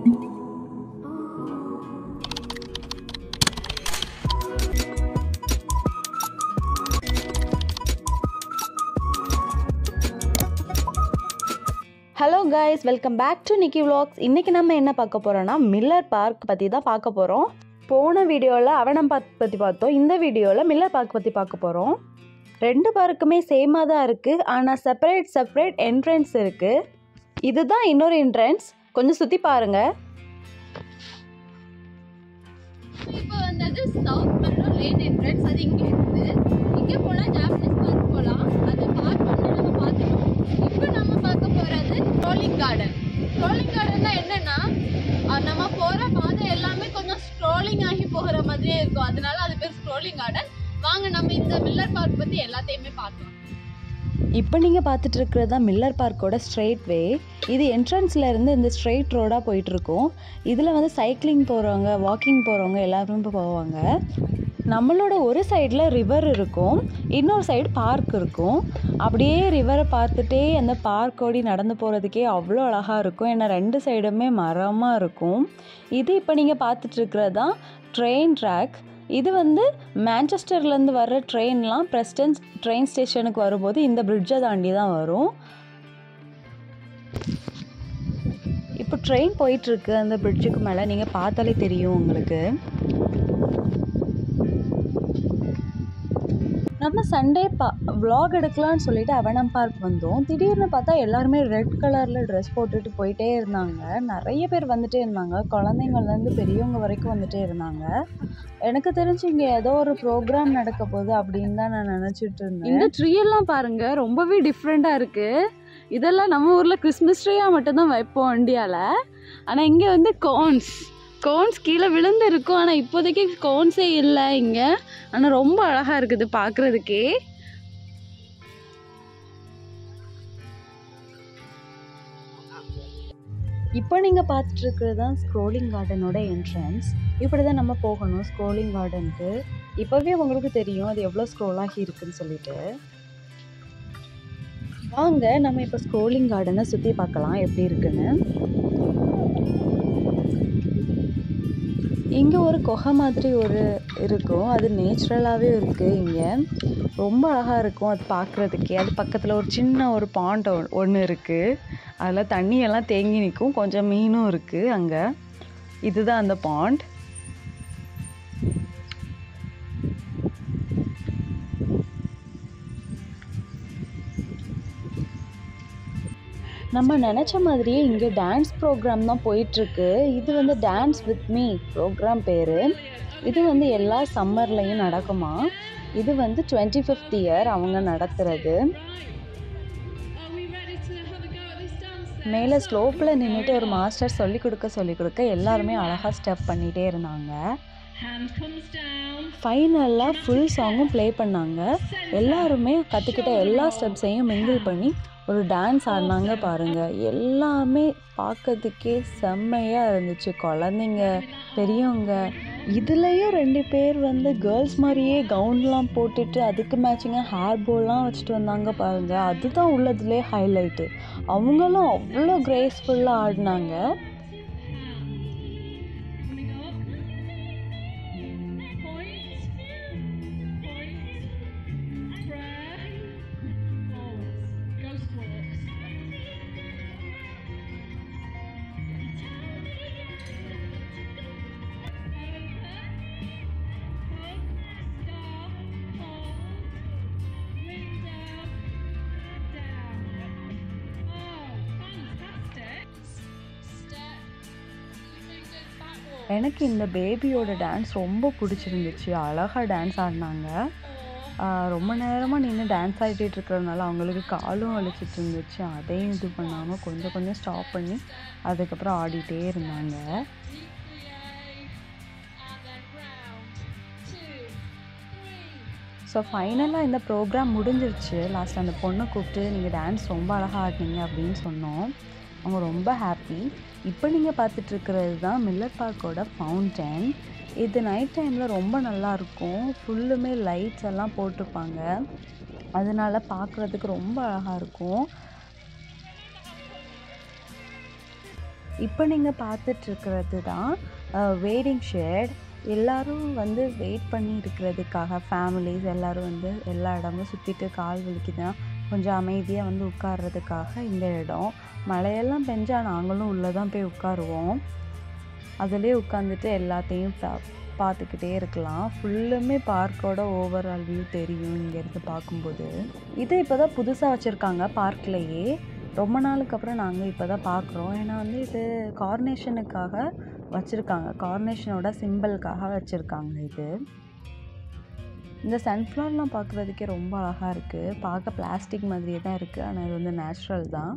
hello guys welcome back to Nikki vlogs இன்றைக்கி நம்ம என்ன பார்க்க போகிறோன்னா மில்லர் பார்க் பற்றி தான் பார்க்க போகிறோம் போன வீடியோவில் அவனம் பார்க் பற்றி பார்த்தோம் இந்த வீடியோவில் மில்லர் பார்க் பற்றி பார்க்க போகிறோம் ரெண்டு பார்க்குமே சேமாக தான் இருக்குது ஆனால் செப்பரேட் செப்பரேட் என்ட்ரன்ஸ் இருக்குது இதுதான் இன்னொரு என்ட்ரன்ஸ் கொஞ்சம் சுற்றி பாருங்கள் இப்போ வந்தது சவுத் மெட்ரோ லேன் என்ட்ரன்ஸ் அது இங்கே இருக்குது இங்கே போனால் ஜாப்பனீஸ் பார்க் போகலாம் அது பார்க் பண்ணி நம்ம பார்த்துட்டோம் இப்போ நம்ம பார்க்க போகிறது ரோலிங் கார்டன் ரோலிங் கார்டன்னா என்னன்னா அஹ் நம்ம போகிற பாதை எல்லாமே கொஞ்சம் ஸ்க்ரோலிங் ஆகி போகிற மாதிரியே இருக்கும் அதனால அது பேர் ஸ்க்ரோலிங் கார்டன் வாங்க நம்ம இந்த மில்லர் பார்க் பற்றி எல்லாத்தையுமே பார்க்கலாம் இப்போ நீங்கள் பார்த்துட்டு இருக்கிறது தான் மில்லர் பார்க்கோட ஸ்ட்ரெயிட் வே இது என்ட்ரன்ஸ்ல இருந்து இந்த ஸ்ட்ரெயிட் ரோடாக போயிட்டுருக்கோம் இதில் வந்து சைக்கிளிங் போகிறவங்க வாக்கிங் போகிறவங்க எல்லாருமே போவாங்க நம்மளோட ஒரு சைடில் ரிவர் இருக்கும் இன்னொரு சைடு பார்க் இருக்கும் அப்படியே ரிவரை பார்த்துட்டே அந்த பார்க் ஓடி நடந்து போகிறதுக்கே அவ்வளோ அழகாக இருக்கும் ஏன்னா ரெண்டு சைடுமே மரமாக இருக்கும் இது இப்போ நீங்கள் பார்த்துட்டு இருக்கிறது தான் ட்ரெயின் ட்ராக் இது வந்து மேன்செஸ்டர்லேருந்து வர்ற ட்ரெயின்லாம் பிரஸ்டன் ட்ரெயின் ஸ்டேஷனுக்கு வரும்போது இந்த பிரிட்ஜை தாண்டி தான் வரும் இப்போ ட்ரெயின் போயிட்டுருக்கு அந்த பிரிட்ஜுக்கு மேலே நீங்கள் பார்த்தாலே தெரியும் உங்களுக்கு நம்ம சண்டே பா vlog எடுக்கலாம்னு சொல்லிட்டு அவனம் பார்க் வந்தோம் திடீர்னு பார்த்தா எல்லாருமே ரெட் கலரில் ட்ரெஸ் போட்டுட்டு போயிட்டே இருந்தாங்க நிறைய பேர் வந்துட்டே இருந்தாங்க குழந்தைங்கள்லேருந்து பெரியவங்க வரைக்கும் வந்துட்டே இருந்தாங்க எனக்கு தெரிஞ்சு இங்கே ஏதோ ஒரு ப்ரோக்ராம் நடக்க போகுது அப்படின்னு தான் நான் நினச்சிட்டு இருந்தேன் இந்த ட்ரீ எல்லாம் பாருங்க ரொம்பவே டிஃப்ரெண்ட்டாக இருக்கு இதெல்லாம் நம்ம ஊரில் கிறிஸ்மஸ் ட்ரீயாக மட்டும்தான் வைப்போம் இந்தியாவில் ஆனால் இங்கே வந்து கோன்ஸ் கோன்ஸ் கீழே விழுந்து இருக்கும் ஆனால் இப்போதைக்கு கோன்ஸே இல்லை இங்கே ஆனால் ரொம்ப அழகாக இருக்குது பார்க்குறதுக்கே இப்போ நீங்கள் பார்த்துட்டு இருக்கிறது தான் ஸ்க்ரோலிங் கார்டனோட என்ட்ரன்ஸ் இப்படி தான் நம்ம போகணும் ஸ்க்ரோலிங் கார்டனுக்கு இப்போவே உங்களுக்கு தெரியும் அது எவ்வளோ ஸ்க்ரோல் ஆகி இருக்குன்னு சொல்லிட்டு வாங்க நம்ம இப்போ ஸ்க்ரோலிங் கார்டனை சுற்றி பார்க்கலாம் எப்படி இருக்குன்னு இங்கே ஒரு குகை மாதிரி ஒரு இருக்கும் அது நேச்சுரலாகவே இருக்குது இங்கே ரொம்ப அழகாக இருக்கும் அது பார்க்குறதுக்கே அது பக்கத்தில் ஒரு சின்ன ஒரு பாண்ட் ஒன்று இருக்குது அதில் தண்ணியெல்லாம் தேங்கி நிற்கும் கொஞ்சம் மீனும் இருக்குது அங்கே இதுதான் அந்த பாண்ட் நம்ம நினச்ச மாதிரியே இங்கே டான்ஸ் ப்ரோக்ராம் தான் போயிட்டுருக்கு இது வந்து டான்ஸ் வித் மீ ப்ரோக்ராம் பேர் இது வந்து எல்லா சம்மர்லேயும் நடக்குமா இது வந்து டுவெண்ட்டி ஃபிஃப்த் இயர் அவங்க நடத்துறது மேலே ஸ்லோப்பில் நின்றுட்டு ஒரு மாஸ்டர் சொல்லி கொடுக்க சொல்லி கொடுக்க எல்லாருமே அழகாக ஸ்டெப் பண்ணிகிட்டே இருந்தாங்க ஃபைனலாக ஃபுல் சாங்கும் ப்ளே பண்ணாங்க எல்லாருமே கற்றுக்கிட்ட எல்லா ஸ்டெப்ஸையும் மிங்கிள் பண்ணி ஒரு டான்ஸ் ஆடினாங்க பாருங்கள் எல்லாமே பார்க்கறதுக்கே செம்மையாக இருந்துச்சு குழந்தைங்க பெரியவங்க இதுலேயும் ரெண்டு பேர் வந்து கேர்ள்ஸ் மாதிரியே கவுன்லாம் போட்டுட்டு அதுக்கு மேட்சிங்காக ஹேர் போல்லாம் வச்சுட்டு வந்தாங்க பாருங்கள் அதுதான் உள்ளதுலே ஹைலைட்டு அவங்களும் அவ்வளோ கிரேஸ்ஃபுல்லாக ஆடினாங்க எனக்கு இந்த பேபியோட டான்ஸ் ரொம்ப பிடிச்சிருந்துச்சு அழகாக டான்ஸ் ஆடினாங்க ஆஹ் ரொம்ப நேரமாக நின்று டான்ஸ் ஆடிட்டு இருக்கிறதுனால அவங்களுக்கு காலும் வலிச்சிட்டு இருந்துச்சு அதையும் இது பண்ணாமல் கொஞ்சம் கொஞ்சம் ஸ்டாப் பண்ணி அதுக்கப்புறம் ஆடிட்டே இருந்தாங்க ஸோ ஃபைனலாக இந்த ப்ரோக்ராம் முடிஞ்சிருச்சு லாஸ்ட் அந்த பொண்ணை கூப்பிட்டு நீங்கள் டான்ஸ் ரொம்ப அழகாக ஆடினீங்க அப்படின்னு சொன்னோம் அவங்க ரொம்ப ஹாப்பி இப்போ நீங்கள் பார்த்துட்டு இருக்கிறது தான் மில்லர் பார்க்கோட ஃபவுண்டன் இது நைட் டைமில் ரொம்ப நல்லா இருக்கும் ஃபுல்லுமே லைட்ஸ் எல்லாம் போட்டிருப்பாங்க அதனால பார்க்குறதுக்கு ரொம்ப அழகாக இருக்கும் இப்போ நீங்கள் பார்த்துட்ருக்கிறது தான் வெயிட்டிங் ஷெட் எல்லாரும் வந்து வெயிட் பண்ணி இருக்கிறதுக்காக ஃபேமிலிஸ் எல்லோரும் வந்து எல்லா இடமும் சுற்றிட்டு கால் வலிக்குதுன்னா கொஞ்சம் அமைதியாக வந்து உட்கார்றதுக்காக இந்த இடம் மழையெல்லாம் பெஞ்சா நாங்களும் உள்ளே தான் போய் உட்காருவோம் அதுலேயே உட்காந்துட்டு எல்லாத்தையும் பா பார்த்துக்கிட்டே இருக்கலாம் ஃபுல்லுமே பார்க்கோட ஓவரால் வியூ தெரியும் இங்கேருந்து பார்க்கும்போது இது இப்போ தான் புதுசாக வச்சுருக்காங்க பார்க்லேயே ரொம்ப நாளுக்கு அப்புறம் நாங்கள் இப்போ தான் பார்க்குறோம் ஏன்னா வந்து இது கார்னேஷனுக்காக வச்சுருக்காங்க கார்னேஷனோட சிம்பிளுக்காக வச்சுருக்காங்க இது இந்த சன்ஃப்ளவர்லாம் பார்க்குறதுக்கே ரொம்ப அழகாக இருக்குது பார்க்க பிளாஸ்டிக் மாதிரியே தான் இருக்குது ஆனால் இது வந்து நேச்சுரல் தான்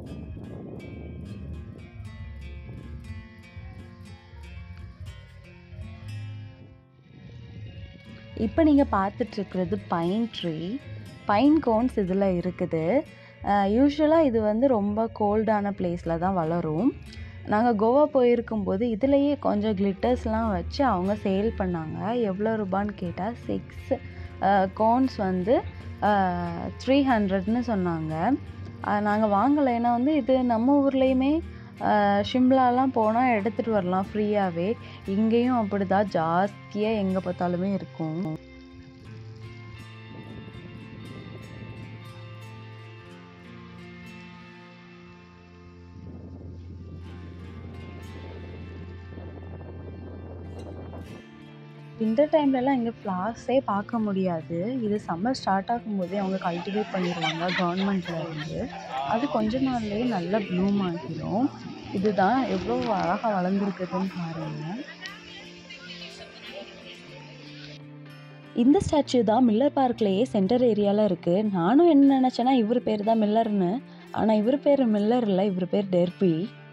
இப்போ நீங்கள் பார்த்துட்ருக்கிறது பைன் ட்ரீ பைன் கோன்ஸ் இதில் இருக்குது யூஸ்வலாக இது வந்து ரொம்ப கோல்டான பிளேஸில் தான் வளரும் நாங்கள் கோவா போயிருக்கும்போது இதுலேயே கொஞ்சம் கிளிட்டர்ஸ்லாம் வச்சு அவங்க சேல் பண்ணாங்க எவ்வளோ ரூபான்னு கேட்டால் சிக்ஸ் கோன்ஸ் வந்து த்ரீ ஹண்ட்ரட்னு சொன்னாங்க நாங்கள் வாங்கலை ஏன்னா வந்து இது நம்ம ஊர்லேயுமே ஷிம்லாலாம் போனால் எடுத்துகிட்டு வரலாம் ஃப்ரீயாகவே இங்கேயும் அப்படி தான் ஜாஸ்தியாக எங்கே பார்த்தாலுமே இருக்கும் வின்டர் டைம்லலாம் இங்கே ஃப்ளார்ஸே பார்க்க முடியாது இது சம்மர் ஸ்டார்ட் ஆகும்போதே அவங்க கல்டிவேட் பண்ணிடுவாங்க கவர்மெண்ட்டில் இருந்து அது கொஞ்ச நாள்லேயே நல்லா ப்ளூம் ஆகிடும் இதுதான் எவ்வளோ அழகாக வளர்ந்துருக்குதுன்னு பாருங்கள் இந்த ஸ்டாச்சு தான் மில்லர் பார்க்லேயே சென்டர் ஏரியாவில் இருக்குது நானும் என்ன நினச்சேன்னா இவர் பேர் தான் மில்லர்னு ஆனால் இவர் பேர் மில்லர் இல்லை இவர் பேர் டெர்பி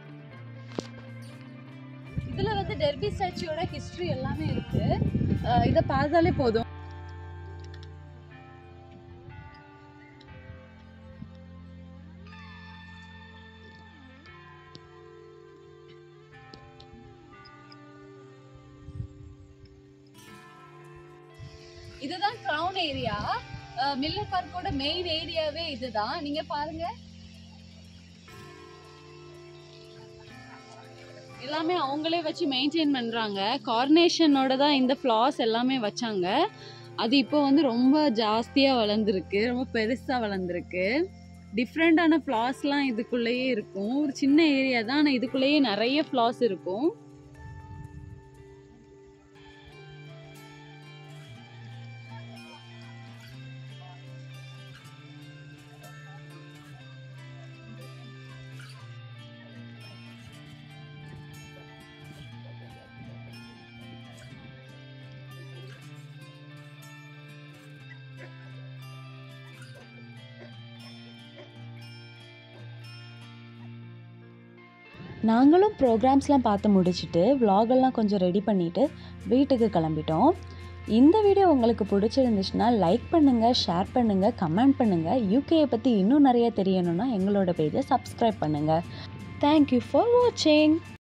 இதுல வந்து டெர்பி ஸ்டாச்சுவோட ஹிஸ்டரி எல்லாமே இருக்கு அஹ் இத பார்த்தாலே போதும் இதுதான் கிரவுன் ஏரியா மில்லர் பார்க்கோட மெயின் ஏரியாவே இதுதான் நீங்க பாருங்க எல்லாமே அவங்களே வச்சு மெயின்டைன் பண்ணுறாங்க கார்னேஷனோட தான் இந்த ஃப்ளார்ஸ் எல்லாமே வச்சாங்க அது இப்போ வந்து ரொம்ப ஜாஸ்தியாக வளர்ந்துருக்கு ரொம்ப பெருசாக வளர்ந்துருக்கு டிஃப்ரெண்ட்டான ஃப்ளார்ஸ்லாம் இதுக்குள்ளேயே இருக்கும் ஒரு சின்ன ஏரியா தான் ஆனால் இதுக்குள்ளேயே நிறைய ஃப்ளார்ஸ் இருக்கும் நாங்களும் ப்ரோக்ராம்ஸ்லாம் பார்த்து முடிச்சுட்டு vlog எல்லாம் கொஞ்சம் ரெடி பண்ணிவிட்டு வீட்டுக்கு கிளம்பிட்டோம் இந்த வீடியோ உங்களுக்கு பிடிச்சிருந்துச்சுன்னா லைக் பண்ணுங்கள் ஷேர் பண்ணுங்கள் கமெண்ட் பண்ணுங்கள் யூகேயை பற்றி இன்னும் நிறைய தெரியணும்னா எங்களோட பேஜை சப்ஸ்கிரைப் பண்ணுங்கள் தேங்க்யூ ஃபார் வாட்சிங்